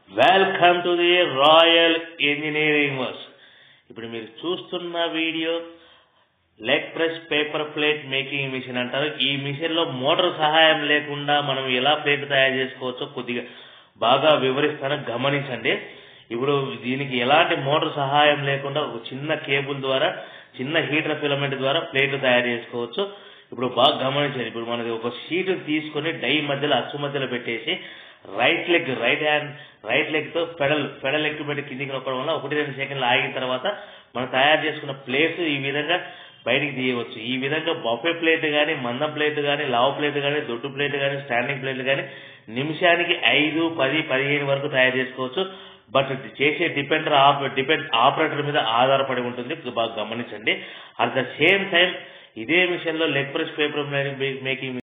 welcome to the royal engineering works ఇప్పుడు మీరు చూస్తున్న video leg press paper plate making machine అంటారు ఈ మిషన్ లో మోటార్ సహాయం లేకుండా మనం ఎలా ప్లేట్ తయారు చేసుకోవచ్చో కొద్దిగా బాగా వివరిస్తాను గమనించండి ఇప్పుడు దీనికి ఎలాంటి మోటార్ సహాయం లేకుండా ఒక చిన్న కేబుల్ ద్వారా చిన్న హీటర్ ఫిలమెంట్ ద్వారా ప్లేట్ తయారు చేసుకోవచ్చు ఇప్పుడు బాగా గమనించండి ఇప్పుడు మనది ఒక షీట్ తీసుకొని డై మధ్యలో అచ్చు మధ్యలో పెట్టేసి right leg right hand right leg తో పెడల్ పెడల్ లెగ్ పెట్టి కిందికి నొక్కడం వల్ల ఒకటి రెండు సెకండ్లు ఆగిన తర్వాత మనం తయారు చేసుకున్న ప్లేట్ ఈ విధంగా బయటికి తీయవచ్చు ఈ విధంగా బఫే ప్లేట్ కానీ మందం ప్లేట్ కానీ లావ్ ప్లేట్ కానీ దొడ్డు ప్లేట్ కానీ స్టాండింగ్ ప్లేట్ కానీ నిమిషానికి ఐదు పది పదిహేను వరకు తయారు చేసుకోవచ్చు బట్ చేసే డిపెండర్ డిపెండ్ ఆపరేటర్ మీద ఆధారపడి ఉంటుంది బాగా గమనించండి అట్ ద సేమ్ టైం ఇదే మిషన్ లో లెగ్ ప్రెస్ పేపర్ మేకింగ్